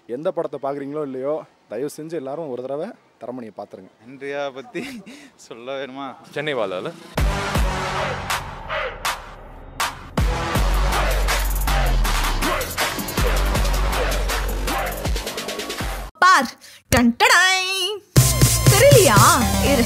எந்த படத்தை பார்க்குறீங்களோ இல்லையோ தயவு செஞ்சு எல்லாரும் ஒரு தடவை தரமணியை பார்த்துருங்க இந்தியா பற்றி சொல்ல வேணுமா சென்னை வாழால பார் டன்டடாய் தெரியலையா இரு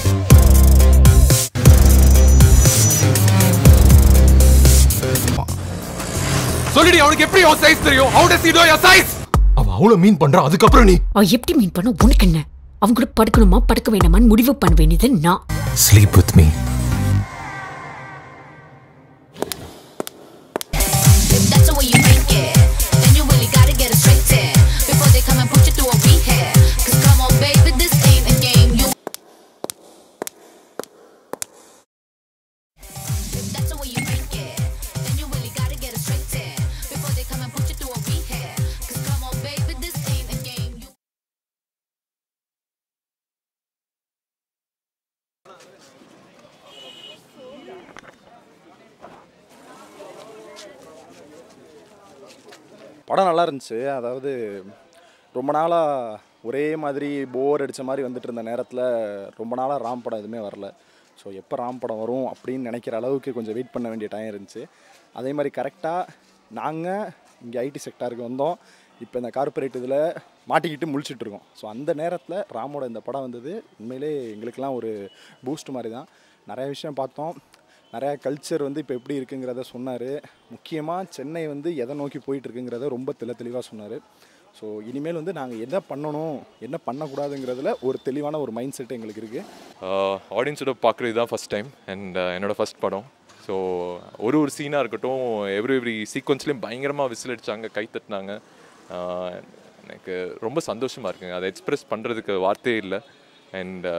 சொல்லிடி அவனுக்கு எப்படி உன் சைஸ் தெரியும் how does he know your size அவன் அவ்வளவு மீன் பண்றான் அதுக்கப்புறம் நீ அவ எப்படி மீன் பண்ண உனக்கு என்ன அவங்க கூட படுக்கணுமா படுக்க வேண்டாமான்னு முடிவு பண்ண வேண்டியது நான் sleep with me If that's the way you make it, then you really gotta get it straight to before they come and put you through a rehab. Cause come on, baby, this ain't a game. You. If that's the way you make it, then you really gotta get it straight to before they come and put you through a rehab. Cause come on, baby, this ain't a game. You. படம் நல்லா இருந்துச்சு அதாவது ரொம்ப நாளாக ஒரே மாதிரி போர் அடித்த மாதிரி வந்துட்டு இருந்த நேரத்தில் ரொம்ப நாளாக ராம் படம் எதுவுமே வரல ஸோ எப்போ ராம் படம் வரும் அப்படின்னு நினைக்கிற அளவுக்கு கொஞ்சம் வெயிட் பண்ண வேண்டிய டைம் இருந்துச்சு அதே மாதிரி கரெக்டாக நாங்கள் இங்கே ஐடி செக்டாருக்கு வந்தோம் இப்போ இந்த கார்ப்பரேட் இதில் மாட்டிக்கிட்டு முழிச்சிட்டு இருக்கோம் ஸோ அந்த நேரத்தில் ராமோட இந்த படம் வந்தது உண்மையிலே எங்களுக்கெல்லாம் ஒரு பூஸ்ட் மாதிரி தான் நிறைய விஷயம் பார்த்தோம் நிறையா கல்ச்சர் வந்து இப்போ எப்படி இருக்குங்கிறத சொன்னார் முக்கியமாக சென்னை வந்து எதை நோக்கி போயிட்டு இருக்குங்கிறத ரொம்ப தெளி தெளிவாக சொன்னார் ஸோ இனிமேல் வந்து நாங்கள் என்ன பண்ணணும் என்ன பண்ணக்கூடாதுங்கிறதுல ஒரு தெளிவான ஒரு மைண்ட் செட் எங்களுக்கு இருக்குது ஆடியன்ஸோட பார்க்குறது தான் ஃபஸ்ட் டைம் அண்ட் என்னோட ஃபஸ்ட் படம் ஸோ ஒரு ஒரு சீனாக இருக்கட்டும் எவ்ரி எவ்ரி சீக்வன்ஸ்லேயும் பயங்கரமாக விசில் அடிச்சாங்க கை தட்டினாங்க ஆஹ் எனக்கு ரொம்ப சந்தோஷமாக இருக்குங்க அதை எக்ஸ்பிரஸ் பண்ணுறதுக்கு வார்த்தையே இல்லை அண்ட்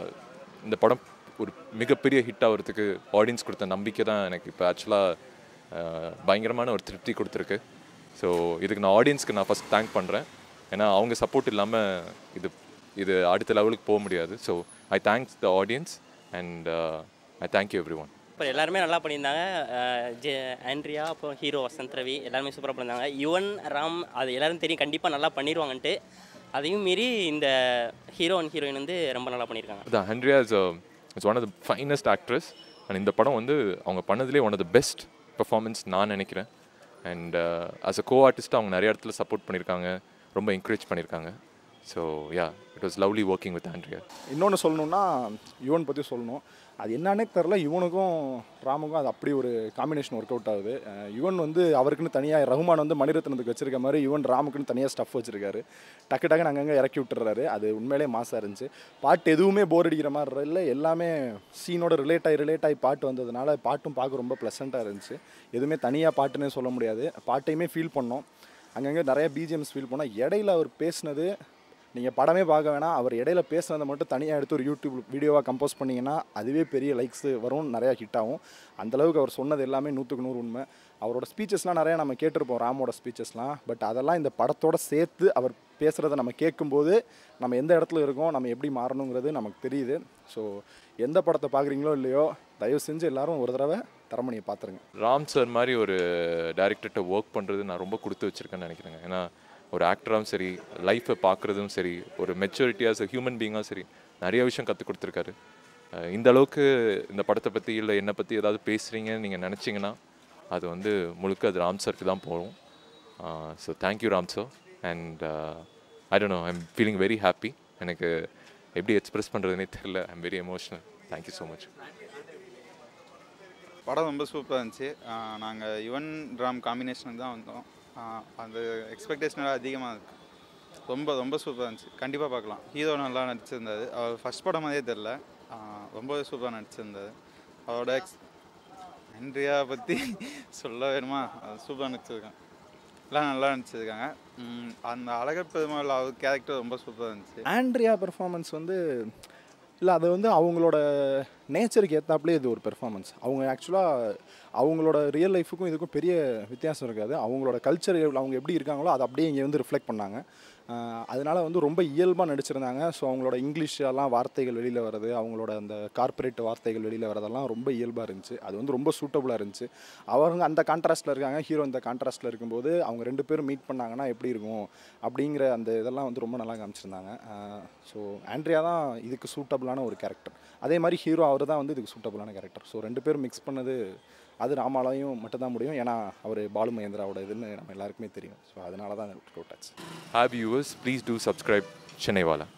இந்த படம் ஒரு மிகப்பெரிய ஹிட் ஆகிறதுக்கு ஆடியன்ஸ் கொடுத்த நம்பிக்கை தான் எனக்கு இப்போ ஆக்சுவலாக பயங்கரமான ஒரு திருப்தி கொடுத்துருக்கு ஸோ இதுக்கு நான் ஆடியன்ஸ்க்கு நான் ஃபஸ்ட் தேங்க் பண்ணுறேன் ஏன்னா அவங்க சப்போர்ட் இல்லாமல் இது இது அடுத்த லெவலுக்கு போக முடியாது so I thanks the audience and I thank you everyone இப்போ எல்லாருமே நல்லா பண்ணியிருந்தாங்க அஹ் ஜெ ஆண்ட்ரியா அப்புறம் ஹீரோ வசந்த் ரவி எல்லாருமே சூப்பராக பண்ணியிருந்தாங்க யுவன் ராம் அது எல்லாரும் தெரியும் கண்டிப்பாக நல்லா பண்ணிடுவாங்கன்ட்டு அதையும் மீறி இந்த ஹீரோ அண்ட் ஹீரோயின் வந்து ரொம்ப நல்லா பண்ணியிருக்காங்க அதான் Andrea is it's one of the finest actress and இந்த படம் வந்து அவங்க பண்ணதுலேயே one of the best performance நான் நினைக்கிறேன் and as a co artist அவங்க நிறைய இடத்துல சப்போர்ட் பண்ணியிருக்காங்க ரொம்ப என்கரேஜ் பண்ணியிருக்காங்க so yeah it was lovely working with Andrea இன்னொன்று சொல்லணும்னா யுவன் பற்றி சொல்லணும் அது என்னன்னே தெரில யுவனுக்கும் ராமுக்கும் அது அப்படி ஒரு காம்பினேஷன் ஒர்க் அவுட் ஆகுது அஹ் யுவன் வந்து அவருக்குன்னு தனியாக ரகுமான் வந்து மணிரத்னத்துக்கு வச்சிருக்க மாதிரி யுவன் ராமுக்குன்னு தனியாக ஸ்டஃப் வச்சிருக்காரு டக்கு டக்குன்னு அங்கங்கே இறக்கி விட்டுறாரு அது உண்மையிலே மாசாக இருந்துச்சு பாட்டு எதுவுமே போர் அடிக்கிற மாதிரி இல்லை எல்லாமே சீனோட ரிலேட் ஆகி ரிலேட் ஆகி பாட்டு வந்ததுனால பாட்டும் பார்க்க ரொம்ப ப்ளசண்ட்டாக இருந்துச்சு எதுவுமே தனியாக பாட்டுன்னே சொல்ல முடியாது பாட்டையுமே ஃபீல் பண்ணோம் அங்கங்கே நிறைய பிஜிஎம்ஸ் ஃபீல் பண்ணோம் இடையில அவர் பேசினது நீங்கள் படமே பார்க்க வேணாம் அவர் இடையில பேசுனதை மட்டும் தனியாக எடுத்து ஒரு யூடியூப் வீடியோவாக கம்போஸ் பண்ணிங்கன்னா அதுவே பெரிய லைக்ஸ் வரும் நிறையா ஹிட் ஆகும் அந்தளவுக்கு அவர் சொன்னது எல்லாமே நூற்றுக்கு நூறு உண்மை அவரோட ஸ்பீச்சஸ்லாம் நிறையா நம்ம கேட்டிருப்போம் ராமோட ஸ்பீச்சஸ்லாம் பட் அதெல்லாம் இந்த படத்தோட சேர்த்து அவர் பேசுகிறத நம்ம கேட்கும்போது நம்ம எந்த இடத்துல இருக்கோம் நம்ம எப்படி மாறணுங்கிறது நமக்கு தெரியுது ஸோ எந்த படத்தை பார்க்குறீங்களோ இல்லையோ தயவு செஞ்சு எல்லாரும் ஒரு தடவை தரமணியை பார்த்துருங்க ராம் சார் மாதிரி ஒரு டேரக்டர்கிட்ட ஒர்க் பண்ணுறது நான் ரொம்ப கொடுத்து வச்சுருக்கேன்னு நினைக்கிறேங்க ஏன்னா ஒரு ஆக்டராகவும் சரி லைஃப்பை பார்க்குறதும் சரி ஒரு மெச்சூரிட்டியாக ஹியூமன் பீயிங்காக சரி நிறைய விஷயம் கற்றுக் கொடுத்துருக்காரு அஹ் இந்த அளவுக்கு இந்த படத்தை பற்றி இல்லை என்னை பற்றி ஏதாவது பேசுகிறீங்கன்னு நீங்கள் நினச்சிங்கன்னா அது வந்து முழுக்க அது ராம் சருக்கு தான் போகும் so thank you Ram sir and I don't know I'm feeling very happy எனக்கு எப்படி எக்ஸ்பிரஸ் பண்ணுறதுனே தெரியல I'm very emotional thank you so much படம் ரொம்ப சூப்பராக இருந்துச்சு நாங்கள் யுவன் ராம் காம்பினேஷனுக்கு தான் வந்தோம் ஆஹ் அந்த எக்ஸ்பெக்டேஷனோட அதிகமாக இருக்கு ரொம்ப ரொம்ப சூப்பராக இருந்துச்சு கண்டிப்பாக பார்க்கலாம் ஹீரோ நல்லா நடிச்சிருந்தாரு அவர் ஃபர்ஸ்ட் படம் மாதிரியே தெரில ரொம்ப சூப்பராக நடிச்சிருந்தாரு அவரோட எக்ஸ் இந்தியா பற்றி சொல்ல வேணுமா அது சூப்பராக நடிச்சிருக்காங்க எல்லாம் நல்லா நடிச்சிருக்காங்க உம், அந்த அழகர் பெருமாள் அவர் கேரக்டர் ரொம்ப சூப்பராக இருந்துச்சு ஆண்ட்ரியா பெர்ஃபார்மன்ஸ் வந்து இல்லை அது வந்து அவங்களோட நேச்சருக்கு ஏற்றாப்புலே இது ஒரு பெர்ஃபார்மன்ஸ் அவங்க ஆக்சுவலாக அவங்களோட ரியல் லைஃபுக்கும் இதுக்கும் பெரிய வித்தியாசம் இருக்காது அவங்களோட கல்ச்சர் அவங்க எப்படி இருக்காங்களோ அதை அப்படியே இங்கே வந்து ரிஃப்ளெக்ட் பண்ணாங்க ஆஹ் அதனால வந்து ரொம்ப இயல்பாக நடிச்சிருந்தாங்க ஸோ அவங்களோட இங்கிலீஷ் எல்லாம் வார்த்தைகள் வெளியில் வர்றது அவங்களோட அந்த கார்ப்பரேட் வார்த்தைகள் வெளியில் வரதெல்லாம் ரொம்ப இயல்பாக இருந்துச்சு அது வந்து ரொம்ப சூட்டபுளாக இருந்துச்சு அவங்க அந்த கான்ட்ராஸ்ட்டில் இருக்காங்க ஹீரோ இந்த கான்ட்ராஸ்ட்டில் இருக்கும்போது அவங்க ரெண்டு பேரும் மீட் பண்ணாங்கன்னா எப்படி இருக்கும் அப்படிங்கிற அந்த இதெல்லாம் வந்து ரொம்ப நல்லா காமிச்சிருந்தாங்க ஸோ ஆண்ட்ரியா தான் இதுக்கு சூட்டபுளான ஒரு கேரக்டர் அதே மாதிரி ஹீரோ அவர் தான் வந்து இதுக்கு சூட்டபுளான கேரக்டர் ஸோ ரெண்டு பேரும் மிக்ஸ் பண்ணது அது ராமாலையும் மட்டும்தான் முடியும் ஏன்னா அவர் பாலு மகேந்திராவோட இதுன்னு நம்ம எல்லாருக்குமே தெரியும் ஸோ அதனால தான் ஒர்க் அவுட் ஆச்சு Hi viewers, please do subscribe Chennai Wala.